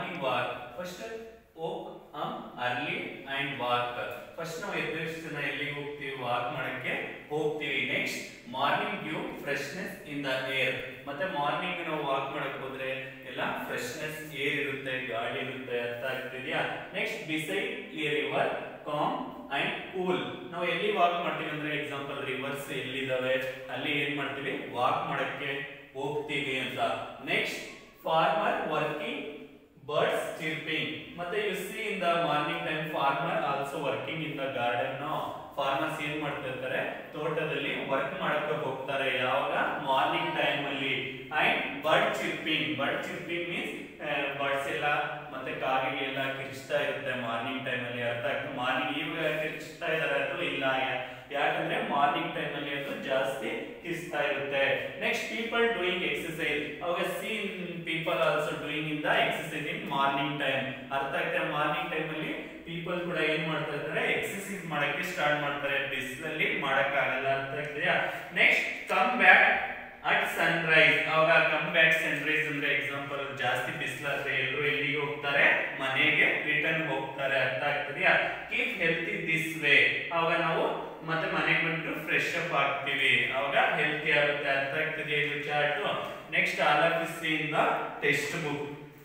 Morning walk first okay um early and walk first ನಾವು ಎದ್ದೇಳಿಸ್ತಿನ ಎಲ್ಲಿಗೆ ಹೋಗ್ತೀವಿ ವಾಕ್ ಮಾಡಕ್ಕೆ ಹೋಗ್ತೀವಿ next morning give freshness in the air ಮತ್ತೆ ಮಾರ್ನಿಂಗ್ ನಾವು ವಾಕ್ ಮಾಡಕ್ ಹೋದ್ರೆ ಎಲ್ಲ ಫ್ರೆಶ್ನೆಸ್ ಏರ್ ಇರುತ್ತೆ ಗಾಳಿ ಇರುತ್ತೆ ಅರ್ಥ ಆಗ್ತಿದ್ಯಾ next beside a river calm and cool ನಾವು ಎಲ್ಲಿ ವಾಕ್ ಮಾಡ್ತೀವಿ ಅಂದ್ರೆ ಎಕ್ಸಾಂಪಲ್ ರಿವರ್ಸ್ ಎಲ್ಲಿದಾವೆ ಅಲ್ಲಿ ಏನ್ ಮಾಡ್ತೀವಿ ವಾಕ್ ಮಾಡಕ್ಕೆ ಹೋಗ್ತೀವಿ ಅಂತ next farmer working birds chirping ಮತ್ತೆ you see in the morning time farmer also working in the garden farmers ಏನ್ ಮಾಡ್ತಿರ್ತಾರೆ ತೋಟದಲ್ಲಿ ವರ್ಕ್ ಮಾಡಕ್ಕೆ ಹೋಗ್ತಾರೆ ಯಾವಾಗ ಮಾರ್ನಿಂಗ್ ಟೈಮ್ ಅಲ್ಲಿ and bird chirping bird chirping means birds ಎಲ್ಲ ಮತ್ತೆ ಕಾಗೆ ಎಲ್ಲ ಕಿರ್ಚ್ತಾ ಇರುತ್ತೆ ಮಾರ್ನಿಂಗ್ ಟೈಮ್ ಅಲ್ಲಿ ಅರ್ಥ ಆಗ್ತದೆ ಮಾರ್ನಿಂಗ್ ಇವಾಗ ಕಿರ್ಚ್ತಾ ಇದಾರೆ ಅದು ಇಲ್ಲ ಯಾ- ಯಾಕಂದ್ರೆ ಮಾರ್ನಿಂಗ್ ಟೈಮ್ ಅಲ್ಲಿ ಅದು ಜಾಸ್ತಿ ಕಿರ್ಚ್ತಾ ಇರುತ್ತೆ ನೆಕ್ಸ್ಟ್ ಪೀಪಲ್ ಡೂಯಿಂಗ್ ಎಕ್ಸರ್ಸೈಸ್ ಅವಾಗ seen people also doing in the exercise in morning time ಅರ್ಥ ಆಗ್ತದೆ ಮಾರ್ನಿಂಗ್ ಟೈಮ್ ಅಲ್ಲಿ ಪೀಪಲ್ ಕೂಡ ಏನ್ ಮಾಡ್ತಾ ಇರ್ತಾರೆ ಎಕ್ಸರ್ಸೈಸ್ ಮಾಡಕ್ಕೆ ಸ್ಟಾರ್ಟ್ ಮಾಡ್ತಾರೆ ಬಿಸಿಲಲ್ಲಿ ಮಾಡಕ್ಕಾಗಲ್ಲ ಅರ್ಥ ಆಗ್ತದೆಯಾ next come back at sunrise ಅವಾಗ ಕಮ್ ಬ್ಯಾಕ್ ಸನ್ರೈಸ್ ಅಂದ್ರೆ ಎಕ್ಸಾಂಪಲ್ ಜಾಸ್ತಿ ಬಿಸಿಲಾದ್ರೆ ಎಲ್ಲರೂ ಎಲ್ಲಿಗೆ ಹೋಗ್ತಾರೆ ಮನೆಗೆ ರಿಟರ್ನ್ ಹೋಗ್ತಾರೆ ಅರ್ಥ ಆಗ್ತದೆಯಾ ಕೀಪ್ ಹೆಲ್ತಿ ದಿಸ್ ವೇ ಅವಾಗ ನಾವು ಮತ್ತೆ ಮನೆಗೆ ಬಂದು ಫ್ರೆಶ್ ಅಪ್ ಆಗ್ತೀವಿ ಅವಾಗ ಹೆಲ್ತಿ ಆಗುತ್ತೆ ಅರ್ಥ ಆಗ್ತದೆ ಇದು chart next all of is in the text book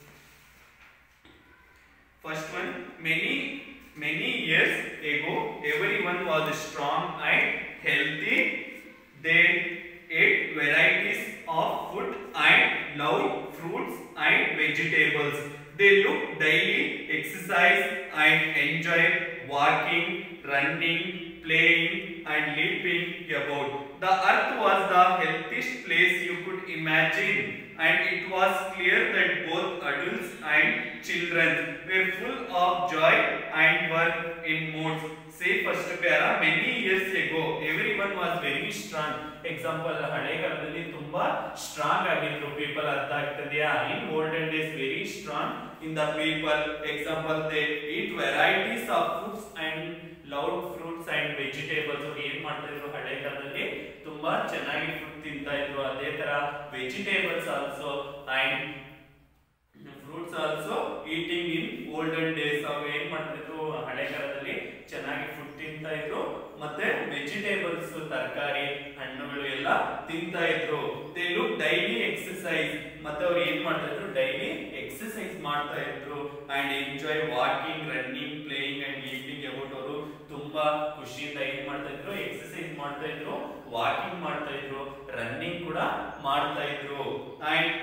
First one, many many years ago, everyone was strong and healthy. They ate varieties of food and loved fruits and vegetables. They looked daily, exercise and enjoyed walking, running, playing and leaping about. The earth was the healthiest place you could imagine and it was clear that both adults and children were full of joy and were in moods. Say first para many years ago everyone was very strong. Example ಹಳೆಗಾಲದಲ್ಲಿ ತುಂಬಾ strong ಆಗಿದ್ರು people ಅರ್ಥ ಆಗ್ತದೆಯಾ in olden days very strong in the people example they eat varieties of fruits and loud fruits and vegetables ಏನ್ ಮಾಡ್ತಾ ಇದ್ರು ಹಳೆ ಕಾಲದಲ್ಲಿ ತುಂಬಾ ಚೆನ್ನಾಗಿ ಫುಡ್ ತಿಂತಾ ಇದ್ರು ಅದೇ ತರ vegetables also and fruits also eating in olden days ಅವು ಏನ್ ಮಾಡ್ತಿದ್ರು ಹಳೆ ಕಾಲದಲ್ಲಿ ಚೆನ್ನಾಗಿ ಫುಡ್ ತಿಂತಾ ಇದ್ರು ಮತ್ತೆ ವೆಜಿಟೇಬಲ್ಸ್ ತರಕಾರಿ ಹಣ್ಣುಗಳು ಎಲ್ಲ ತಿಂತಾ ಇದ್ರು ದೇ ಲುಕ್ ಡೈಲಿ ಎಕ್ಸರ್ಸೈಸ್ ಮತ್ತೆ ಅವ್ರು ಏನ್ ಮಾಡ್ತಾ ಇದ್ರು ಡೈಲಿ ಎಕ್ಸರ್ಸೈಸ್ ಮಾಡ್ತಾ ಇದ್ರು and enjoy walking running playing and leaping about ಅವರು ತುಂಬಾ ಖುಷಿಯಿಂದ ಏನ್ ಮಾಡ್ತಾ ಇದ್ರು ಎಕ್ಸರ್ಸೈಸ್ ಮಾಡ್ತಾ ಇದ್ರು ವಾಕಿಂಗ್ ಮಾಡ್ತಾ ಇದ್ರು ರನ್ನಿಂಗ್ ಕೂಡ ಮಾಡ್ತಾ ಇದ್ರು and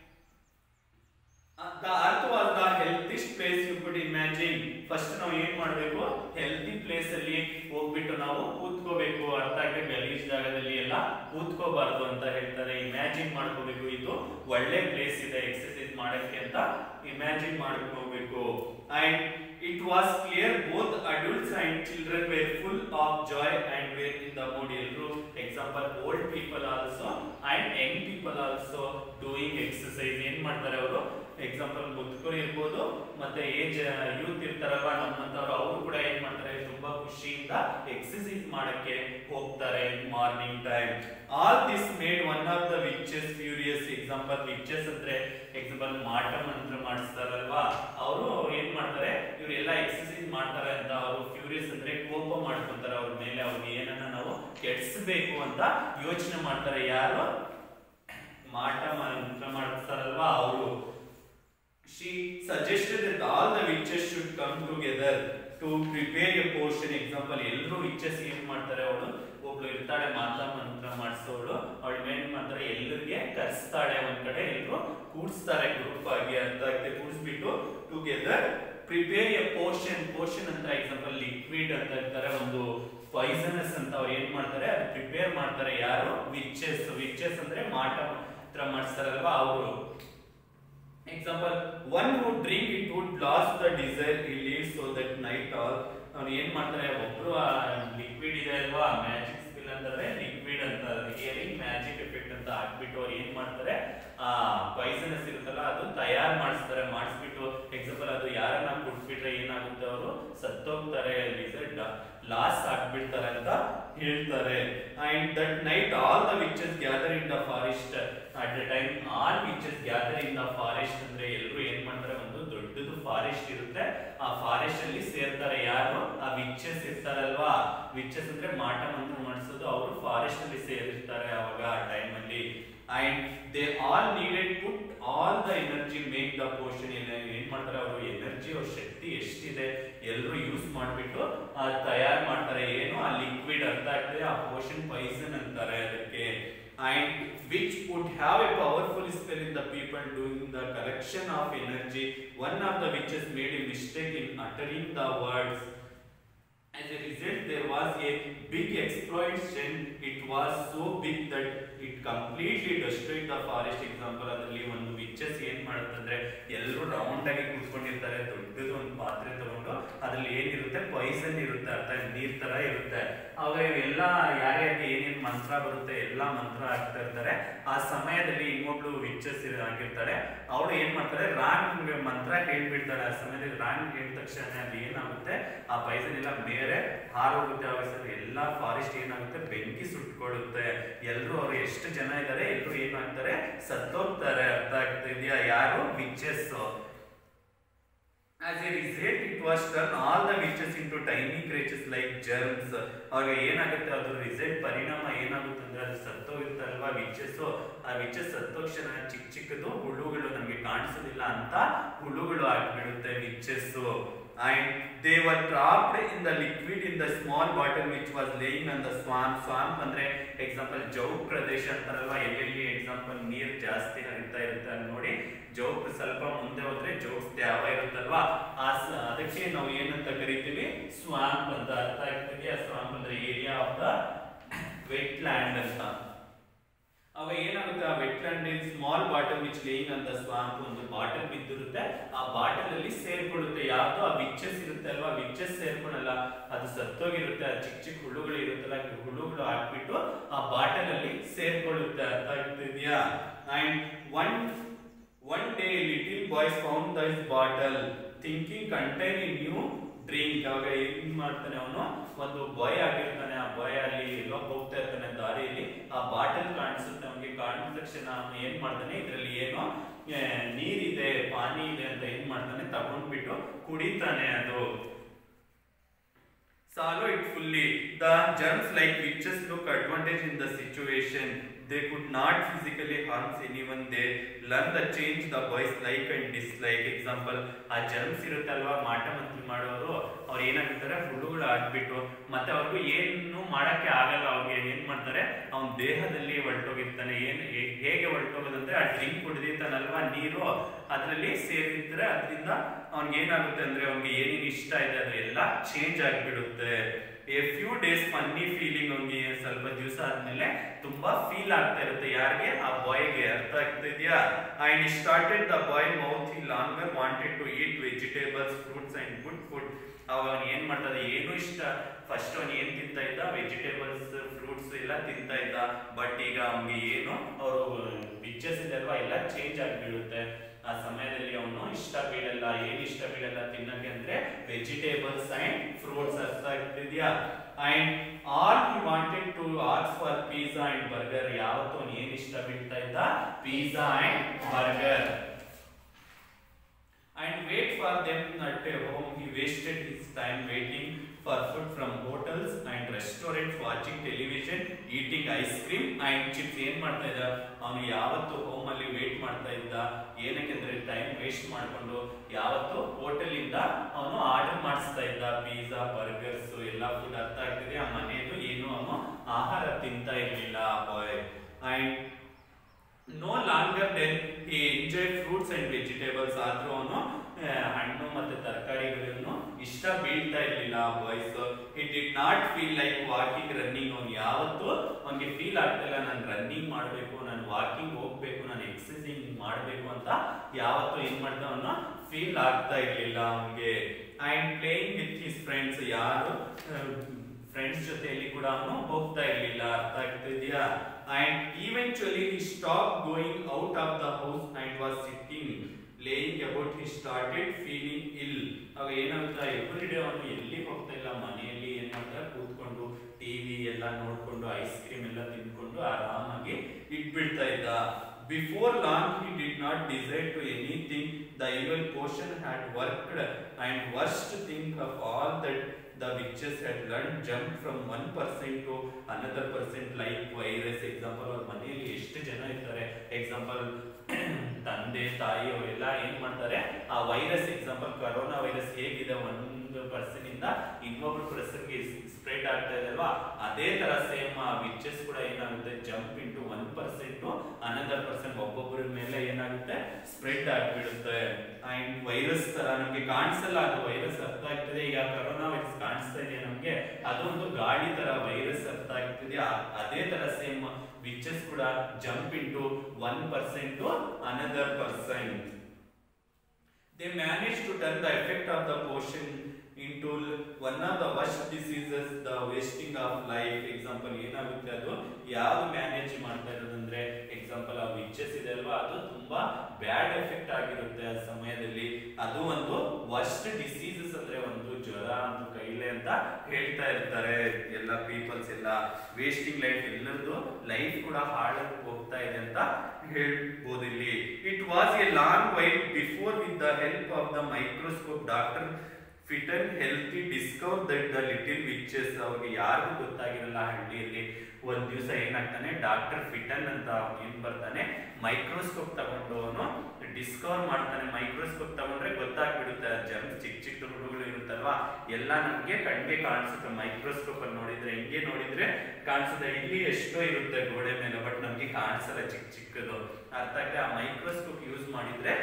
the earth was the healthiest place you could imagine first ನಾವು ಏನ್ ಮಾಡಬೇಕು ಹೆಲ್ತಿ ಪ್ಲೇಸ್ ಅಲ್ಲಿ ಹೋಗ್ಬಿಟ್ಟು ನಾವು ಕೂತ್ಕೋಬೇಕು ಅರ್ಥ ಆಗಿ ಗಲೀಜ್ ಜಾಗದಲ್ಲಿ ಎಲ್ಲ ಕೂತ್ಕೋಬಾರ್ದು ಅಂತ ಹೇಳ್ತಾರೆ ಇಮ್ಯಾಜಿನ್ ಮಾಡ್ಕೋಬೇಕು ಇದು ಒಳ್ಳೆ ಪ್ಲೇಸ್ ಇದೆ ಎಕ್ಸರ್ಸೈಸ್ ಮಾಡಕ್ಕೆ ಅಂತ ಇಮ್ಯಾಜಿನ್ ಮಾಡ್ಕೋಬೇಕು and it was clear both adults and children were full of joy and were in the mood ಎಲ್ಲರೂ example old people also and young people also doing exercise ಏನ್ ಮಾಡ್ತಾರೆ ಅವರು ಎಕ್ಸಾಂಪಲ್ ಮುದುಕರು ಇರ್ಬೋದು ಮತ್ತೆ ಏಜ್ ಯೂತ್ ಇರ್ತಾರಲ್ವಾ ನಮ್ಮಂತವ್ರು ಅವರು ಕೂಡ ಏನ್ ಮಾಡ್ತಾರೆ ತುಂಬಾ ಖುಷಿಯಿಂದ ಎಕ್ಸರ್ಸೈಸ್ ಮಾಡಕ್ಕೆ ಹೋಗ್ತಾರೆ morning time all this made one of the witches furious example witches ಅಂದ್ರೆ ಎಕ್ಸಾಂಪಲ್ ಮಾಟ ಮಂತ್ರ ಮಾಡಿಸ್ತಾರಲ್ವಾ ಅವರು ಏನ್ ಮಾಡ್ತಾರೆ ಇವರೆಲ್ಲ ಎಕ್ಸರ್ಸೈಸ್ ಮಾಡ್ತಾರೆ ಅಂತ ಅವರು ಫ್ಯೂರಿಯಸ್ ಅಂದ್ರೆ ಕೋಪ ಮಾಡ್ಕೊಂತಾರೆ ಅವ್ರ ಮೇಲೆ ಅವ್ರಿಗೆ ಏನನ್ನ ನಾವು ಕೆಡಿಸ್ಬೇಕು ಅಂತ ಯೋಚನೆ ಮಾಡ್ತಾರೆ ಯಾರು ಮಾಟ ಮಂತ್ರ ಮಾಡಿಸ್ತಾರಲ್ವಾ ಅವರು she suggested that all the witches should come together to prepare a portion example ಎಲ್ಲರೂ witches ಏನ್ ಮಾಡ್ತಾರೆ ಅವಳು ಒಬ್ಳು ಇರ್ತಾಳೆ ಮಾತಾ ಮಂತ್ರ ಮಾಡಿಸೋಳು ಅವಳು ಏನ್ ಮಾಡ್ತಾರೆ ಎಲ್ಲರಿಗೆ ಕರೆಸ್ತಾಳೆ ಒಂದ್ ಕಡೆ ಎಲ್ಲರೂ ಕೂಡಿಸ್ತಾರೆ ಗ್ರೂಪ್ ಆಗಿ ಅರ್ಥ ಆಗದೆ ಕೂಡಿಸ್ಬಿಟ್ಟು together prepare a portion portion ಅಂತ ಎಕ್ಸಾಂಪಲ್ ಲಿಕ್ವಿಡ್ ಅಂತ ಇರ್ತಾರೆ ಒಂದು ಪಾಯ್ಸನಸ್ ಅಂತ ಅವ್ರು ಏನ್ ಮಾಡ್ತಾರೆ ಅದು ಪ್ರಿಪೇರ್ ಮಾಡ್ತಾರೆ ಯಾರು ವಿಚಸ್ ವಿಚಸ್ ಅಂದ್ರೆ ಮಾಟ ಮಂತ್ರ ಮಾಡಿಸ್ತಾರಲ್ವಾ ಅವರು example one who drink it would lose the desire ಈ live so that night all ಅವ್ನು ಏನ್ ಮಾಡ್ತಾರೆ ಒಬ್ರು ಲಿಕ್ವಿಡ್ ಇದೆ ಅಲ್ವಾ ಮ್ಯಾಜಿಕ್ ಸ್ಪಿಲ್ ಅಂತಂದ್ರೆ ಲಿಕ್ವಿಡ್ ಅಂತ ಹಿಯರಿಂಗ್ ಮ್ಯಾಜಿಕ್ ಎಫೆಕ್ಟ್ ಅಂತ ಹಾಕ್ಬಿಟ್ಟು ಅವ್ರು ಏನ್ ಮಾಡ್ತಾರೆ ಆ ಪಾಯ್ಸನಸ್ ಇರುತ್ತಲ್ಲ ಅದು ತಯಾರು ಮಾಡಿಸ್ತಾರೆ ಮಾಡಿಸ್ಬಿಟ್ಟು ಎಕ್ಸಾಂಪಲ್ ಅದು ಯಾರನ್ನ ಕುಟ್ಬಿಟ್ರೆ ಏನಾಗುತ್ತೆ ಅವರು ಸತ್ತೋಗ್ತಾರೆ ಲಿಸರ್ಟ್ ಲಾಸ್ ಆಗ್ಬಿಡ್ತಾರೆ ಅಂತ ಹೇಳ್ತಾರೆ and that night all the witches gather in the forest at the time all witches gather in the forest ಅಂದ್ರೆ ಎಲ್ಲರೂ ಏನ್ ಮಾಡ್ತಾರೆ ಒಂದು ದೊಡ್ಡ ಫಾರೆಸ್ಟ್ ಇರುತ್ತೆ ಆ ಫಾರೆಸ್ಟ್ ಅಲ್ಲಿ ಸೇರ್ತಾರೆ ಯಾರು ಆ ವಿಚಸ್ ಇರ್ತಾರಲ್ವಾ ವಿಚಸ್ ಅಂದ್ರೆ ಮಾಟ ಮಂತ್ರ ಮಾಡಿಸೋದು ಅವರು ಫಾರೆಸ್ಟ್ ಅಲ್ಲಿ ಸೇರಿರ್ತಾರೆ ಅವಾಗ ಆ ಟೈಮ್ ಅಲ್ಲಿ and they all needed put all the energy make the potion ಏನ್ ಮಾಡ್ತಾರೆ ಅವರು ಎನರ್ಜಿ ಅವ್ರ ಶಕ್ತಿ ಎಷ್ಟಿದೆ ಎಲ್ಲರೂ ಯೂಸ್ ಮಾಡ್ಬಿಟ್ಟು ತಯಾರು ಮಾಡ್ತಾರೆ ಏನು ಆ ಲಿಕ್ವಿಡ್ ಅರ್ಥ ಆಗ್ತದೆ ಆ ಪೋಷನ್ ಪೈಸನ್ ಅಂತಾರೆ ಅದಕ್ಕೆ and which would have a powerful spell in the people doing the collection of energy. One of the witches made a mistake in uttering the words. As a result, there was a big explosion. It was so big that it completely destroyed the forest. Example ಅದರಲ್ಲಿ ಒಂದು witches ಏನ್ ಮಾಡುತ್ತಂದ್ರೆ ಎಲ್ಲರೂ round ಆಗಿ ಕೂತ್ಕೊಂಡಿರ್ತಾರೆ ದೊಡ್ಡದು ಒಂದು ಪಾತ್ರೆ ತಗೊಂಡು ಅದ್ರಲ್ಲಿ ಏನಿರುತ್ತೆ ಪಾಯ್ಸನ್ ಇರುತ್ತೆ ಅರ್ಥ ನೀರ್ ತರ ಇರುತ್ತೆ ಅವಾಗ ಇವೆಲ್ಲ ಯಾರ್ಯಾರಿಗೆ ಏನೇನ್ ಮಂತ್ರ ಬರುತ್ತೆ ಎಲ್ಲಾ ಮಂತ್ರ ಹಾಕ್ತಾ ಇರ್ತಾರೆ ಆ ಸಮಯದಲ್ಲಿ ಇನ್ನೊಬ್ಳು ವಿಚಸ್ ಆಗಿರ್ತಾರೆ ಅವಳು ಏನ್ ಮಾಡ್ತಾರೆ ರಾಂಗ್ ಮಂತ್ರ ಹೇಳ್ಬಿಡ್ತಾರೆ ಆ ಸಮಯದಲ್ಲಿ ರಾಂಗ್ ಹೇಳಿದ ತಕ್ಷಣ ಅದು ಏನಾಗುತ್ತೆ ಆ ಪೈಸನ್ ಎಲ್ಲ ಬೇರೆ ಹಾರೋಗುತ್ತೆ ಅವಾಗ ಸರ್ ಎಲ್ಲಾ ಫಾರೆಸ್ಟ್ ಏನಾಗುತ್ತೆ ಬೆಂಕಿ ಸುಟ್ಕೊಳ್ಳುತ್ತೆ ಎಲ್ಲರೂ ಅವ್ರು ಎಷ್ಟು ಜನ ಇದ್ದಾರೆ ಎಲ್ಲರೂ ಏನಾಗ್ತಾರೆ ಸತ್ತೋಗ್ತಾರೆ ಅರ್ಥ ಆಗ್ತಿದ್ಯಾ ಯಾರು witches As a result, it was turned all the witches into tiny creatures like germs. ಅವಾಗ ಏನಾಗುತ್ತೆ ಅದ್ರ ರಿಸಲ್ಟ್ ಪರಿಣಾಮ ಏನಾಗುತ್ತೆ ಅಂದ್ರೆ ಅದು ಸತ್ತೋಗಿರ್ತಾರಲ್ವಾ ವಿಚಸ್ ಆ ವಿಚಸ್ ಸತ್ತೋಕ್ಷಣ ಚಿಕ್ಕ ಚಿಕ್ಕದು ಹುಳುಗಳು ನಮಗೆ ಕಾಣಿಸೋದಿಲ್ಲ ಅಂತ ಹುಳುಗಳು ಆಗ್ಬಿಡುತ್ತೆ witches and they were trapped in the liquid in the small bottle which was laying on the swamp swamp ಅಂದ್ರೆ ಎಕ್ಸಾಂಪಲ್ ಜೌಗ್ ಪ್ರದೇಶ ಅಂತಾರಲ್ವಾ ಎಲ್ಲೆಲ್ಲಿ ಎಕ್ಸಾಂಪಲ್ ನೀರ್ ಜಾಸ್ತಿ ಹರಿತಾ ಇರುತ್ತೆ ಅಲ್ಲಿ ನೋಡಿ ಜೋಗ್ ಸ್ವಲ್ಪ ಮುಂದೆ ಹೋದ್ರೆ ಜೋಗ್ಸ್ ತ್ಯಾವ ಇರುತ್ತಲ್ವಾ ಆ ಸ- ಅದಕ್ಕೆ ನಾವು ಏನಂತ ಕರಿತೀವಿ ಸ್ವಾಂಪ್ ಅಂತ ಅರ್ಥ ಆಗ್ತದೆ ಸ್ವಾಂಪ್ ಅಂದ್ರೆ area of the wet land ಅಂತ ಅವಾಗ ಏನಾಗುತ್ತೆ ಆ wetland small bottle which laying ಅಂತ ಸ್ವಾಂಪ್ ಒಂದು ಬಾಟಲ್ ಬಿದ್ದಿರುತ್ತೆ ಆ ಬಾಟಲ್ ಅಲ್ಲಿ ಸೇರ್ಕೊಳ್ಳುತ್ತೆ ಯಾವ್ದು ಆ ವಿಚ್ಚಸ್ ಇರುತ್ತೆ ಅಲ್ವಾ ವಿಚ್ಚಸ್ ಸೇರ್ಕೊಳಲ್ಲ ಅದು ಸತ್ತೋಗಿರುತ್ತೆ ಆ ಚಿಕ್ಕ ಚಿಕ್ಕ ಹುಳುಗಳು ಇರುತ್ತಲ್ಲ ಈ ಹುಳುಗಳು ಹಾಕ್ಬಿಟ್ಟು ಆ ಬಾಟಲ್ ಅಲ್ಲಿ ಸೇರ್ಕೊಳ್ಳುತ್ತೆ ಅರ್ಥ ಆಗ್ತಿದ್ಯಾ and one one day little boys found this bottle thinking contain in new drink ಅವಾಗ ಏನ್ ಮಾಡ್ತಾನೆ ಅವನು ಒಂದು ಬಾಯ್ ಆಗಿರ್ತಾನೆ ಆ ಬಾಯ್ ಅಲ್ಲಿ ಎಲ್ಲೋ ಹೋಗ್ತಾ ಇರ್ತಾನೆ ದಾರಿಯಲ್ಲಿ ಆ ಬಾಟಲ್ ಕಾಣಿಸುತ್ತೆ ಅವನಿಗೆ ಕಾಣಿದ ತಕ್ಷಣ ಅವನು ಏನ್ ಮಾಡ್ತಾನೆ ಇದ್ರಲ್ಲಿ ಏನೋ ಆ, ನೀರಿದೆ ಪಾನಿ ಇದೆ ಅಂತ ಏನ್ ಮಾಡ್ತಾನೆ ತಗೊಂಡ್ಬಿಟ್ಟು ಕುಡಿತಾನೆ ಅದು swallow it fully. The germs like witches took advantage in the situation. They could not physically harm anyone. They learn the change the boys like and dislike. Example, ಆ ಜರ್ಮ್ಸ್ ಇರುತ್ತಲ್ವಾ ಮಾಟ ಮಂತ್ರಿ ಮಾಡೋರು ಅವ್ರು ಏನಾಗ್ತಾರೆ ಹುಳುಗಳು ಆಗ್ಬಿಟ್ಟು ಮತ್ತೆ ಅವ್ರಿಗೂ ಏನು ಮಾಡಕ್ಕೆ ಆಗಲ್ಲ ಅವ್ರಿಗೆ ಏನ್ ಮಾಡ್ತಾರೆ ಅವ್ನ ದೇಹದಲ್ಲಿ ಹೊರಟೋಗಿರ್ತಾನೆ ಏನ್ ಹೇ- ಹೇಗೆ ಹೊರಟೋಗೋದಂದ್ರೆ ಆ ಡ್ರಿಂಕ್ ಕುಡಿದಿರ್ತಾನಲ್ವಾ ನೀರು ಅದರಲ್ಲಿ ಸೇರಿದ್ರೆ ಅದರಿಂದ ಅವ್ನಿಗೆ ಏನಾಗುತ್ತೆ ಅಂದ್ರೆ ಅವ್ನಿಗೆ ಏನೇನು ಇಷ್ಟ ಇದೆ ಅದು ಎಲ್ಲ ಚೇಂಜ್ ಆಗಿಬಿಡುತ್ತೆ a few days funny feeling ಅವ್ನಿಗೆ ಸ್ವಲ್ಪ ದಿವಸ ಆದ್ಮೇಲೆ ತುಂಬಾ ಫೀಲ್ ಆಗ್ತಾ ಇರುತ್ತೆ ಯಾರಿಗೆ ಆ ಬಾಯ್ಗೆ ಅರ್ಥ ಆಗ್ತಿದ್ಯಾ and started the boy mouth he longer wanted to eat vegetables fruits and good food ಅವಾಗ ಅವ್ನು ಏನ್ ಮಾಡ್ತಾರೆ ಏನು ಇಷ್ಟ ಫಸ್ಟ್ ಅವ್ನು ಏನ್ ತಿಂತಾ ಇದ್ದ ವೆಜಿಟೇಬಲ್ಸ್ ಫ್ರೂಟ್ಸ್ ಎಲ್ಲ ತಿಂತಾ ಇದ್ದ ಬಟ್ ಈಗ ಅವ್ನಿಗೆ ಏನು ಅವರು ಬಿಚ್ಚಸ್ ಇದೆ ಅಲ್ವಾ ಎಲ್ಲ ಚೇಂಜ್ ಆಗಿಬಿಡುತ್ತೆ ಆ ಸಮಯದಲ್ಲಿ ಅವನು ಇಷ್ಟ ಬೀಳಲ್ಲ ಏನ್ ಇಷ್ಟ ಬೀಳಲ್ಲ ತಿನ್ನಕ್ಕೆ ಅಂದ್ರೆ ವೆಜಿಟೇಬಲ್ಸ್ ಅಂಡ್ ಫ್ರೂಟ್ಸ್ ಅರ್ಥ ಆಗ್ತಿದ್ಯಾ and all he wanted to ask for pizza and burger ಯಾವತ್ತು ಅವ್ನು ಏನ್ ಇಷ್ಟ ಬೀಳ್ತಾ ಇದ್ದ pizza and burger and wait for them at a home. He wasted his time waiting for food from hotels and restaurants, watching television, eating ice cream and chips. ಏನ್ ಮಾಡ್ತಾ ಇದ್ದ ಅವನು ಯಾವತ್ತು ಹೋಮ್ ಅಲ್ಲಿ ವೇಟ್ ಮಾಡ್ತಾ ಇದ್ದ ಏನಕ್ಕೆಂದ್ರೆ ಟೈಮ್ ವೇಸ್ಟ್ ಮಾಡ್ಕೊಂಡು ಯಾವತ್ತು ಹೋಟೆಲ್ ಇಂದ ಅವನು ಆರ್ಡರ್ ಮಾಡಿಸ್ತಾ ಇದ್ದ ಪಿಜ್ಜಾ ಬರ್ಗರ್ಸ್ ಎಲ್ಲ ಫುಡ್ ಅರ್ಥ ಆಗ್ತಿದೆ ಆ ಮನೆಯದು ಏನು ಅವನು ಆಹಾರ ತಿಂತಾ ಇರ್ಲಿಲ್ಲ boy and no longer then he enjoy fruits and vegetables ಆದ್ರೂ ಅವನು ಹಣ್ಣು ಮತ್ತೆ ತರಕಾರಿಗಳನ್ನು ಇಷ್ಟ ಬೀಳ್ತಾ ಇರ್ಲಿಲ್ಲ boys it did not feel like walking running ಅವ್ನು ಯಾವತ್ತು ಅವ್ನಿಗೆ ಫೀಲ್ ಆಗ್ತಿಲ್ಲ ನಾನು ರನ್ನಿಂಗ್ ಮಾಡಬೇಕು ನಾನು ವಾಕಿಂಗ್ ಹೋಗ್ಬೇಕು ನಾನು ಎಕ್ಸಸೈಸಿಂಗ್ ಮಾಡಬೇಕು ಅಂತ ಯಾವತ್ತು ಏನ್ ಮಾಡ್ತಾ ಅವನು ಫೀಲ್ ಆಗ್ತಾ ಇರ್ಲಿಲ್ಲ ಅವನಿಗೆ and playing with his friends ಯಾರು ಫ್ರೆಂಡ್ಸ್ ಜೊತೆಯಲ್ಲಿ ಕೂಡ ಅವನು ಹೋಗ್ತಾ ಇರ್ಲಿಲ್ಲ ಅರ್ಥ ಆಗ್ತಿದ್ಯಾ and eventually he stop going out of the house and was sitting laying about he started feeling ill ಅವಾಗ ಏನಾಗುತ್ತೆ ಎವ್ರಿ ಡೇ ಅವನು ಎಲ್ಲಿ ಹೋಗ್ತಾ ಇಲ್ಲ ಮನೆಯಲ್ಲಿ ಏನ್ ಮಾಡ್ತಾರೆ ಕೂತ್ಕೊಂಡು ಟಿವಿ ಎಲ್ಲ ನೋಡ್ಕೊಂಡು ಐಸ್ ಕ್ರೀಮ್ ಎಲ್ಲ ತಿನ್ಕೊಂಡು ಆರಾಮಾಗಿ ಇಟ್ಬಿಡ್ತಾ ಇದ್ದ before long he did not decide to anything the evil portion had worked and worst thing of all that the witches had learned jump from one person to another person like virus example ಅವ್ರ ಮನೆಯಲ್ಲಿ ಎಷ್ಟು ಜನ ಇರ್ತಾರೆ example ತಂದೆ ತಾಯಿ ಅವರೆಲ್ಲ ಏನ್ ಮಾಡ್ತಾರೆ ಆ ವೈರಸ್ ಎಕ್ಸಾಂಪಲ್ ಕರೋನಾ ವೈರಸ್ ಹೇಗಿದೆ ಒಂದು ಪರ್ಸನ್ ಇಂದ ಇನ್ನೊಬ್ರು ಪರ್ಸನ್ಗೆ ಸ್ಪ್ರೆಡ್ ಆಗ್ತಾ ಇದೆ ಅಲ್ವಾ ಅದೇ ತರ ಸೇಮ್ ಆ ವಿಚಸ್ ಕೂಡ ಏನಾಗುತ್ತೆ jump into one percent to another person ಒಬ್ಬೊಬ್ಬರ ಮೇಲೆ ಏನಾಗುತ್ತೆ ಸ್ಪ್ರೆಡ್ ಆಗ್ಬಿಡುತ್ತೆ ಅಂಡ್ ವೈರಸ್ ತರ ನಮ್ಗೆ ಕಾಣಿಸಲ್ಲ ಅದು ವೈರಸ್ ಅರ್ಥ ಆಗ್ತದೆ ಈಗ ಕರೋನಾ ವೈರಸ್ ಕಾಣಿಸ್ತಾ ಇದೆ ನಮ್ಗೆ ಅದೊಂದು ಗಾಳಿ ತರ ವೈರಸ್ ಅರ್ಥ ಆಗ್ತಿದೆ ಆ- ಅದೇ ತರ ಸೇಮ್ ವಿಚಸ್ ಕೂಡ jump into one percent to another person they managed to turn the effect of the potion into one of the worst diseases the wasting of life example ಏನಾಗುತ್ತೆ ಅದು ಯಾವ್ದು ಮ್ಯಾನೇಜ್ ಮಾಡ್ತಾ ಇರೋದಂದ್ರೆ ಎಕ್ಸಾಂಪಲ್ ಆ witches ಇದೆ ಅಲ್ವಾ ಅದು ತುಂಬಾ ಬ್ಯಾಡ್ ಎಫೆಕ್ಟ್ ಆಗಿರುತ್ತೆ ಆ ಸಮಯದಲ್ಲಿ ಅದು ಒಂದು ವರ್ಸ್ಟ್ ಡಿಸೀಸಸ್ ಅಂದ್ರೆ ಒಂದು ಜ್ವರ ಒಂದು ಕೈಲೆ ಅಂತ ಹೇಳ್ತಾ ಇರ್ತಾರೆ ಎಲ್ಲ ಪೀಪಲ್ಸ್ ಎಲ್ಲ ವೇಸ್ಟಿಂಗ್ ಲೈಫ್ ಎಲ್ಲರದು ಲೈಫ್ ಕೂಡ ಹಾಳಾಗಿ ಹೋಗ್ತಾ ಇದೆ ಅಂತ ಹೇಳ್ಬೋದು ಇಲ್ಲಿ it was a long while before with the help of the microscope doctor Fitton Healthy discover that the little witches ಅವ್ರಿಗೆ ಯಾರಿಗೂ ಗೊತ್ತಾಗಿರಲ್ಲ ಹಳ್ಳಿಯಲ್ಲಿ ಒಂದ್ ದಿವಸ ಏನಾಗ್ತಾನೆ ಡಾಕ್ಟರ್ ಫಿಟನ್ ಅಂತ ಅವ್ನು ಏನ್ ಬರ್ತಾನೆ ಮೈಕ್ರೋಸ್ಕೋಪ್ ತಗೊಂಡು ಅವನು ಡಿಸ್ಕವರ್ ಮಾಡ್ತಾನೆ ಮೈಕ್ರೋಸ್ಕೋಪ್ ತಗೊಂಡ್ರೆ ಗೊತ್ತಾಗ್ಬಿಡುತ್ತೆ ಜರ್ಮ್ ಚಿಕ್ಕ ಚಿಕ್ಕ ಹುಡುಗರು ಇರುತ್ತಲ್ವಾ ಎಲ್ಲ ನಮ್ಗೆ ಕಣ್ಗೆ ಕಾಣಿಸುತ್ತೆ ಮೈಕ್ರೋಸ್ಕೋಪ್ ಅಲ್ಲಿ ನೋಡಿದ್ರೆ ಹೆಂಗೆ ನೋಡಿದ್ರೆ ಕಾಣಿಸುತ್ತೆ ಇಲ್ಲಿ ಎಷ್ಟೋ ಇರುತ್ತೆ ಗೋಡೆ ಮೇಲೆ ಬಟ್ ನಮ್ಗೆ ಕಾಣಿಸಲ್ಲ ಚಿಕ್ಕ ಚಿಕ್ಕದು ಅರ್ಥ ಆಗ್ತದೆ ಆ ಮೈಕ್ರೋಸ್ಕೋಪ್ ಯೂಸ್ ಮಾಡಿದ್ರೆ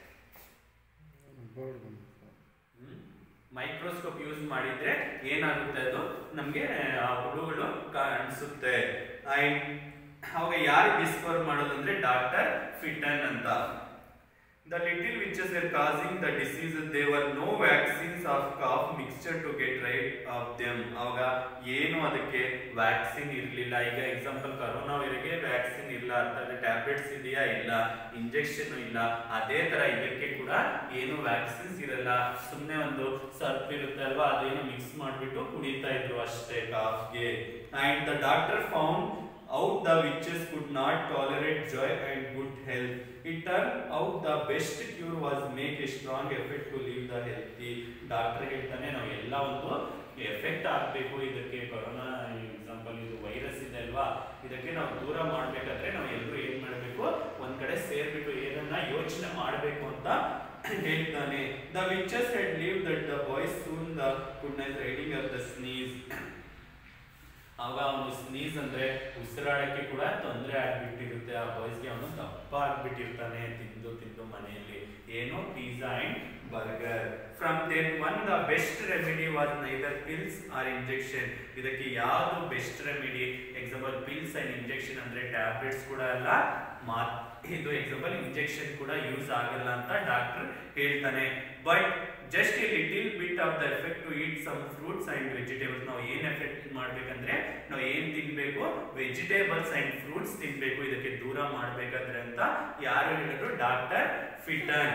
ಮೈಕ್ರೋಸ್ಕೋಪ್ ಯೂಸ್ ಮಾಡಿದ್ರೆ ಏನಾಗುತ್ತೆ ಅದು ನಮ್ಗೆ ಆ ಹುಳುಗಳು ಕಾಣಿಸುತ್ತೆ ಅಂಡ್ ಅವಾಗ ಯಾರು ಡಿಸ್ಕವರ್ ಮಾಡೋದಂದ್ರೆ ಡಾಕ್ಟರ್ ಫಿಟನ್ ಅಂತ The little witches were causing the diseases. There were no vaccines of cough mixture to get rid of them. ಅವಾಗ ಏನು ಅದಕ್ಕೆ ವ್ಯಾಕ್ಸಿನ್ ಇರಲಿಲ್ಲ ಈಗ ಎಕ್ಸಾಂಪಲ್ ಕರೋನಾ ವೈರಗೆ ವ್ಯಾಕ್ಸಿನ್ ಇಲ್ಲ ಅಂತಂದ್ರೆ ಟ್ಯಾಬ್ಲೆಟ್ಸ್ ಇದೆಯಾ ಇಲ್ಲ ಇಂಜೆಕ್ಷನ್ ಇಲ್ಲ ಅದೇ ತರ ಇದಕ್ಕೆ ಕೂಡ ಏನು ವ್ಯಾಕ್ಸಿನ್ಸ್ ಇರಲ್ಲ ಸುಮ್ಮನೆ ಒಂದು ಸರ್ಪ್ ಇರುತ್ತೆ ಅಲ್ವಾ ಅದೇನು ಮಿಕ್ಸ್ ಮಾಡಿಬಿಟ್ಟು ಕುಡಿತಾ ಇದ್ರು ಅಷ್ಟೇ ಕಾಫ್ಗೆ and the doctor found out the witches could not tolerate joy and good health. It turned out the best cure was make a strong effort to live the healthy. Doctor ಹೇಳ್ತಾನೆ ನಾವು ಎಲ್ಲ ಒಂದು effect ಆಗಬೇಕು ಇದಕ್ಕೆ corona example ಇದು virus ಇದೆ ಅಲ್ವಾ ಇದಕ್ಕೆ ನಾವು ದೂರ ಮಾಡ್ಬೇಕಾದ್ರೆ ನಾವು ಎಲ್ಲರೂ ಏನ್ ಮಾಡಬೇಕು ಒಂದ್ ಕಡೆ ಸೇರ್ಬಿಟ್ಟು ಏನನ್ನ ಯೋಚನೆ ಮಾಡಬೇಕು ಅಂತ ಹೇಳ್ತಾನೆ the witches had leave that the boys soon the goodness riding of the sneeze ಆವಾಗ ಅವನು ಸ್ನೀಸ್ ಅಂದ್ರೆ ಉಸಿರಾಡಕ್ಕೆ ಕೂಡ ತೊಂದರೆ ಆಗ್ಬಿಟ್ಟಿರುತ್ತೆ ಆ ಬಾಯ್ಸ್ಗೆ ಅವನು ದಪ್ಪ ಆಗ್ಬಿಟ್ಟಿರ್ತಾನೆ ತಿಂದು ತಿಂದು ಮನೆಯಲ್ಲಿ ಏನು pizza and burger from then one the best remedy was neither pills or injection ಇದಕ್ಕೆ ಯಾವುದು best remedy example pills and injection ಅಂದ್ರೆ ಟ್ಯಾಬ್ಲೆಟ್ಸ್ ಕೂಡ ಅಲ್ಲ ಮಾತ್ ಇದು ಎಕ್ಸಾಂಪಲ್ ಇಂಜೆಕ್ಷನ್ ಕೂಡ ಯೂಸ್ ಆಗಲ್ಲ ಅಂತ ಡಾಕ್ಟರ್ ಹೇಳ್ತಾನೆ but just a little bit of the effect to eat some fruits and vegetables ನಾವು ಏನ್ ಎಫೆಕ್ಟ್ ಮಾಡ್ಬೇಕಂದ್ರೆ ನಾವು ಏನ್ ತಿನ್ಬೇಕು ವೆಜಿಟೇಬಲ್ಸ್ ಅಂಡ್ ಫ್ರೂಟ್ಸ್ ತಿನ್ಬೇಕು ಇದಕ್ಕೆ ದೂರ ಮಾಡ್ಬೇಕಾದ್ರೆ ಅಂತ ಯಾರು ಹೇಳಿದ್ರು doctor Fitton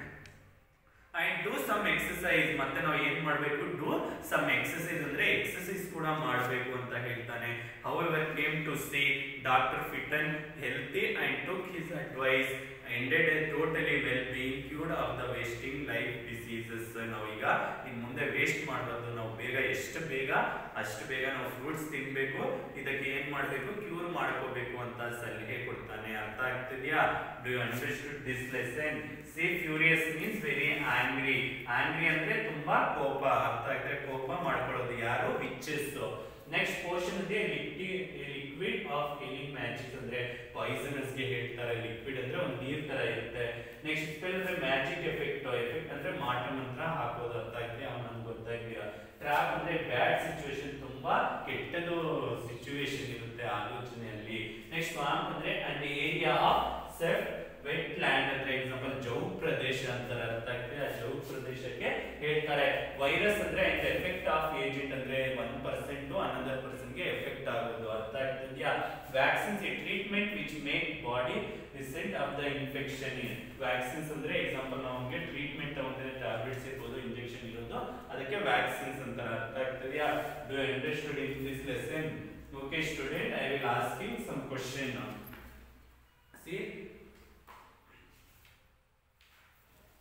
and do some exercise ಮತ್ತೆ ನಾವು ಏನ್ ಮಾಡ್ಬೇಕು ಡೂ ಸಮ್ ಎಕ್ಸಸೈಸ್ ಅಂದ್ರೆ ಎಕ್ಸಸೈಸ್ ಕೂಡ ಮಾಡಬೇಕು ಅಂತ ಹೇಳ್ತಾನೆ however came to see doctor Fitton Healthy and took his advice ended a totally well being cured of the wasting life diseases ನಾವೀಗ ಇನ್ ಮುಂದೆ ವೇಸ್ಟ್ ಮಾಡಬಾರ್ದು ನಾವು ಬೇಗ ಎಷ್ಟು ಬೇಗ ಅಷ್ಟು ಬೇಗ ನಾವು ಫ್ರೂಟ್ಸ್ ತಿನ್ಬೇಕು ಇದಕ್ಕೆ ಏನ್ ಮಾಡಬೇಕು ಕ್ಯೂರ್ ಮಾಡ್ಕೋಬೇಕು ಅಂತ ಸಲಹೆ ಕೊಡ್ತಾನೆ ಅರ್ಥ ಆಗ್ತಿದ್ಯಾ do you understood this lesson see furious means very angry angry ಅಂದ್ರೆ ತುಂಬಾ ಕೋಪ ಅರ್ಥ ಆಗ್ತದೆ ಕೋಪ ಮಾಡ್ಕೊಳ್ಳೋದು ಯಾರು ವಿಚಸ್ ನೆಕ್ಸ್ಟ್ ಪೋರ್ಷನ್ ಇದೆ ಲಿಕ್ವಿಡ್ ಆಫ್ ಎನಿ ಮ್ಯಾಜಿಕ್ ಅಂದ್ರೆ ಪಾಯ್ಸನರ್ಸ್ ಗೆ ಹೇಳ್ತಾರೆ ಲಿಕ್ವಿಡ್ ಅಂದ್ರೆ ಒಂದು ನೀರ್ ತರ ಇರುತ್ತೆ ನೆಕ್ಸ್ಟ್ ಸ್ಪೆಲ್ ಅಂದ್ರೆ ಮ್ಯಾಜಿಕ್ ಎಫೆಕ್ಟ್ ಎಫೆಕ್ಟ್ ಅಂದ್ರೆ ಮಾಟ ಮಂತ್ರ ಹಾಕೋದು ಅರ್ಥ ಆಗಿದೆ ಅವ್ನು ನಮ್ಗೆ ಗೊತ್ತಾಗಿಲ್ಲ ಟ್ರಾಪ್ ಅಂದ್ರೆ ಬ್ಯಾಡ್ ಸಿಚುವೇಶನ್ ತುಂಬಾ ಕೆಟ್ಟದು ಸಿಚುವೇಶನ್ ಇರುತ್ತೆ ಆಲೋಚನೆಯಲ್ಲಿ ನೆಕ್ಸ್ಟ್ ಸ್ವಾಂಪ್ ಅಂದ್ರೆ and area of set wetland ಅಂದ್ರೆ ಎಕ್ಸಾಂಪಲ್ ಜೌ ಪ್ರದೇಶ ಅಂತಾರೆ ಅರ್ಥ ಆಗ್ತದೆ ಆ ಜೌ ಪ್ರದೇಶಕ್ಕೆ ಹೇಳ್ತಾರೆ ವೈರಸ್ ಅಂದ್ರೆ ಎಫೆಕ್ಟ್ ಆಫ್ ಏಜೆಂಟ್ ಅಂದ್ರೆ one percent to another person ಗೆ ಎಫೆಕ್ಟ್ ಆಗೋದು ಅರ್ಥ ಆಗ್ತಿದ್ಯಾ vaccines a treatment which make body recent of the infection vaccines ಅಂದ್ರೆ ಎಕ್ಸಾಂಪಲ್ ನಮಗೆ ಟ್ರೀಟ್ಮೆಂಟ್ ತಗೊಂಡ್ರೆ ಟ್ಯಾಬ್ಲೆಟ್ಸ್ ಇರ್ಬೋದು ಇಂಜೆಕ್ಷನ್ ಇರೋದು ಅದಕ್ಕೆ ವ್ಯಾಕ್ಸಿನ್ಸ್ ಅಂತ ಅರ್ಥ ಆಗ್ತದೆಯಾ do you understood in this lesson okay student I will asking some question see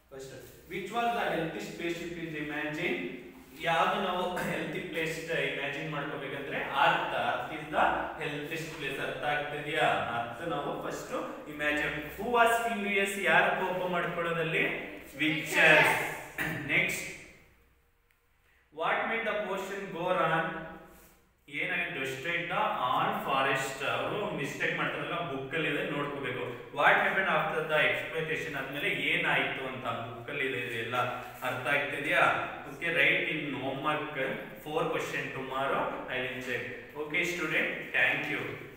first which was the healthy spaceship is imagine ಯಾವ್ದು ನಾವು ಹೆಲ್ತಿ ಪ್ಲೇಸ್ ಇಮ್ಯಾಜಿನ್ ಮಾಡ್ಕೋಬೇಕಂದ್ರೆ ಅರ್ಥ ಅರ್ಥ ಇಸ್ ದ ಹೆಲ್ತಿಸ್ಟ್ ಪ್ಲೇಸ್ ಅರ್ಥ ಆಗ್ತಿದ್ಯಾ ಅರ್ಥ ನಾವು first imagine who was curious ಯಾರು ಕೋಪ ಮಾಡ್ಕೊಳ್ಳೋದಲ್ಲಿ ವಿಚರ್ಸ್ next what made the portion go ran ಏನಾಗಿತ್ತು ಸ್ಟ್ರೇಟ್ ದ ಆನ್ ಫಾರೆಸ್ಟ್ ಅವರು ಮಿಸ್ಟೇಕ್ ಮಾಡ್ತಾರಲ್ಲ ಬುಕ್ ಅಲ್ಲಿ ಇದೆ ನೋಡ್ಕೋಬೇಕು what happen after the exploitation ಆದ್ಮೇಲೆ ಏನಾಯ್ತು ಅಂತ ಬುಕ್ ಅಲ್ಲಿ ಇದೆ ಇದೆಲ್ಲ ಅರ್ಥ ಆಗ್ತಿದ್ಯಾ okay write in homework four question tomorrow I will check okay student thank you